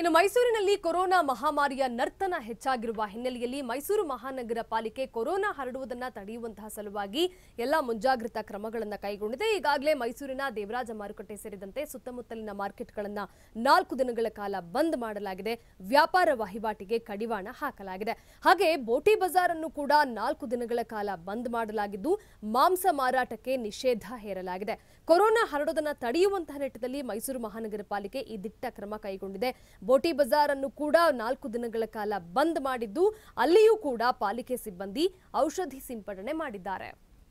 ಇನ್ನು ಮೈಸೂರಿನಲ್ಲಿ ಕೊರೋನಾ ಮಹಾಮಾರಿಯ ನರ್ತನ ಹೆಚ್ಚಾಗಿರುವ ಹಿನ್ನೆಲೆಯಲ್ಲಿ ಮೈಸೂರು ಮಹಾನಗರ ಪಾಲಿಕೆ ಕೊರೋನಾ ಹರಡುವುದನ್ನ ತಡೆಯುವಂತಹ ಸಲುವಾಗಿ ಎಲ್ಲಾ ಮುಂಜಾಗ್ರತಾ ಕ್ರಮಗಳನ್ನು ಕೈಗೊಂಡಿದೆ ಈಗಾಗಲೇ ಮೈಸೂರಿನ ದೇವರಾಜ ಮಾರುಕಟ್ಟೆ ಸೇರಿದಂತೆ ಸುತ್ತಮುತ್ತಲಿನ ಮಾರ್ಕೆಟ್ಗಳನ್ನು ನಾಲ್ಕು ದಿನಗಳ ಕಾಲ ಬಂದ್ ಮಾಡಲಾಗಿದೆ ವ್ಯಾಪಾರ ವಹಿವಾಟಿಗೆ ಕಡಿವಾಣ ಹಾಕಲಾಗಿದೆ ಹಾಗೆ ಬೋಟಿ ಬಜಾರ್ ಅನ್ನು ಕೂಡ ನಾಲ್ಕು ದಿನಗಳ ಕಾಲ ಬಂದ್ ಮಾಡಲಾಗಿದ್ದು ಮಾಂಸ ಮಾರಾಟಕ್ಕೆ ನಿಷೇಧ ಹೇರಲಾಗಿದೆ ಕೊರೋನಾ ಹರಡೋದನ್ನ ತಡೆಯುವಂತಹ ನಿಟ್ಟಿನಲ್ಲಿ ಮೈಸೂರು ಮಹಾನಗರ ಪಾಲಿಕೆ ಈ ದಿಟ್ಟ ಕ್ರಮ ಕೈಗೊಂಡಿದೆ ಬೋಟಿ ಬಜಾರ್ ಅನ್ನು ಕೂಡ ನಾಲ್ಕು ದಿನಗಳ ಕಾಲ ಬಂದ್ ಮಾಡಿದ್ದು ಅಲ್ಲಿಯೂ ಕೂಡ ಪಾಲಿಕೆ ಸಿಬ್ಬಂದಿ ಔಷಧಿ ಸಿಂಪಡಣೆ ಮಾಡಿದ್ದಾರೆ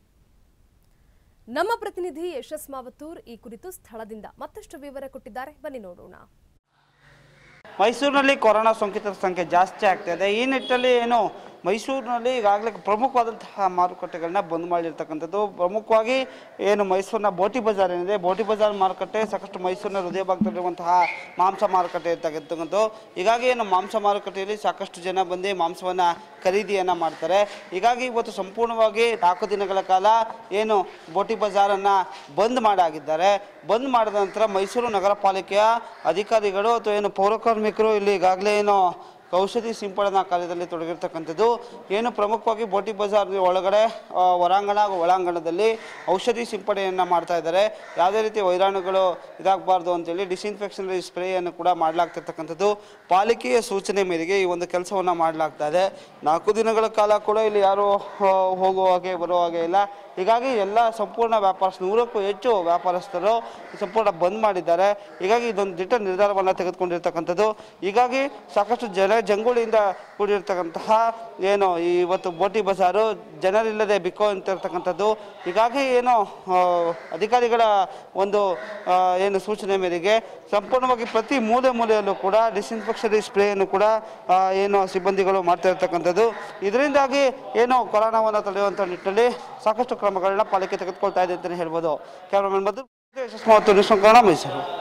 ನಮ್ಮ ಪ್ರತಿನಿಧಿ ಯಶಸ್ ಮಾವತ್ತೂರ್ ಈ ಕುರಿತು ಸ್ಥಳದಿಂದ ಮತ್ತಷ್ಟು ವಿವರ ಕೊಟ್ಟಿದ್ದಾರೆ ಬನ್ನಿ ನೋಡೋಣ ಮೈಸೂರಿನಲ್ಲಿ ಕೊರೋನಾ ಸೋಂಕಿತರ ಸಂಖ್ಯೆ ಜಾಸ್ತಿ ಆಗ್ತಾ ಇದೆ ಈ ನಿಟ್ಟಿನಲ್ಲಿ ಏನು ಮೈಸೂರಿನಲ್ಲಿ ಈಗಾಗಲೇ ಪ್ರಮುಖವಾದಂತಹ ಮಾರುಕಟ್ಟೆಗಳನ್ನ ಬಂದ್ ಮಾಡಿರ್ತಕ್ಕಂಥದ್ದು ಪ್ರಮುಖವಾಗಿ ಏನು ಮೈಸೂರಿನ ಬೋಟಿ ಬಜಾರ್ ಏನಿದೆ ಬೋಟಿ ಬಜಾರ್ ಮಾರುಕಟ್ಟೆ ಸಾಕಷ್ಟು ಮೈಸೂರಿನ ಹೃದಯ ಭಾಗದಲ್ಲಿರುವಂತಹ ಮಾಂಸ ಮಾರುಕಟ್ಟೆ ಇರ್ತಕ್ಕಂಥದ್ದು ಹೀಗಾಗಿ ಏನು ಮಾಂಸ ಮಾರುಕಟ್ಟೆಯಲ್ಲಿ ಸಾಕಷ್ಟು ಜನ ಬಂದು ಮಾಂಸವನ್ನು ಖರೀದಿಯನ್ನು ಮಾಡ್ತಾರೆ ಹೀಗಾಗಿ ಇವತ್ತು ಸಂಪೂರ್ಣವಾಗಿ ನಾಲ್ಕು ದಿನಗಳ ಕಾಲ ಏನು ಬೋಟಿ ಬಜಾರನ್ನು ಬಂದ್ ಮಾಡಾಗಿದ್ದಾರೆ ಬಂದ್ ಮಾಡಿದ ನಂತರ ಮೈಸೂರು ನಗರ ಪಾಲಿಕೆಯ ಅಧಿಕಾರಿಗಳು ಅಥವಾ ಏನು ಪೌರಕಾರ್ಮಿಕರು ಇಲ್ಲಿ ಈಗಾಗಲೇ ಏನು ಔಷಧಿ ಸಿಂಪಡಣಾ ಕಾರ್ಯದಲ್ಲಿ ತೊಡಗಿರ್ತಕ್ಕಂಥದ್ದು ಏನು ಪ್ರಮುಖವಾಗಿ ಬೋಟಿ ಬಜಾರ್ ಒಳಗಡೆ ಆ, ಹೊರಾಂಗಣ ಹಾಗೂ ಒಳಾಂಗಣದಲ್ಲಿ ಔಷಧಿ ಸಿಂಪಡಣೆಯನ್ನು ಮಾಡ್ತಾ ಇದ್ದಾರೆ ಯಾವುದೇ ರೀತಿ ವೈರಾಣುಗಳು ಇದಾಗಬಾರ್ದು ಅಂತೇಳಿ ಡಿಸ್ಇನ್ಫೆಕ್ಷನರಿ ಸ್ಪ್ರೇಯನ್ನು ಕೂಡ ಮಾಡಲಾಗ್ತಿರ್ತಕ್ಕಂಥದ್ದು ಪಾಲಿಕೆಯ ಸೂಚನೆ ಮೇರೆಗೆ ಈ ಒಂದು ಕೆಲಸವನ್ನು ಮಾಡಲಾಗ್ತಾ ಇದೆ ನಾಲ್ಕು ದಿನಗಳ ಕಾಲ ಕೂಡ ಇಲ್ಲಿ ಯಾರು ಆ, ಹೋಗುವ ಹಾಗೆ ಬರುವ ಹಾಗೆ ಇಲ್ಲ ಹೀಗಾಗಿ ಎಲ್ಲ ಸಂಪೂರ್ಣ ವ್ಯಾಪಾರಸ್ ನೂರಕ್ಕೂ ಹೆಚ್ಚು ವ್ಯಾಪಾರಸ್ಥರು ಸಂಪೂರ್ಣ ಬಂದ್ ಮಾಡಿದ್ದಾರೆ ಹೀಗಾಗಿ ಇದೊಂದು ದಿಟ್ಟ ನಿರ್ಧಾರವನ್ನು ತೆಗೆದುಕೊಂಡಿರ್ತಕ್ಕಂಥದ್ದು ಹೀಗಾಗಿ ಸಾಕಷ್ಟು ಜನ ಜಂಗುಳಿಯಿಂದ ಕೂಡಿರ್ತಕ್ಕಂತಹ ಏನು ಈ ಇವತ್ತು ಬೋಟಿ ಬಜಾರು ಜನರಿಲ್ಲದೆ ಬಿಕ್ಕೋ ಅಂತಿರ್ತಕ್ಕಂಥದ್ದು ಹೀಗಾಗಿ ಏನು ಆ, ಅಧಿಕಾರಿಗಳ ಒಂದು ಆ, ಏನು ಸೂಚನೆ ಮೇರೆಗೆ ಸಂಪೂರ್ಣವಾಗಿ ಪ್ರತಿ ಮೂಲೆ ಮೂಲೆಯಲ್ಲೂ ಕೂಡ ಡಿಸ್ಇನ್ಫೆಕ್ಷನರಿ ಸ್ಪ್ರೇಯನ್ನು ಕೂಡ ಆ, ಏನು ಸಿಬ್ಬಂದಿಗಳು ಮಾಡ್ತಾ ಇರ್ತಕ್ಕಂಥದ್ದು ಇದರಿಂದಾಗಿ ಏನು ಕೊರೋನಾವನ್ನು ತಡೆಯುವಂಥ ನಿಟ್ಟಿನಲ್ಲಿ ಸಾಕಷ್ಟು ಕ್ರಮಗಳನ್ನ ಪಾಲಿಕೆ ತೆಗೆದುಕೊಳ್ತಾ ಇದೆ ಅಂತಲೇ ಹೇಳ್ಬೋದು ಕ್ಯಾಮ್ರಾಮನ್ ಮಧು ಯಶಸ್ವಿ ಮತ್ತು ನ್ಯೂಸ್ ಕನ್ನಡ ಮೈಸೂರು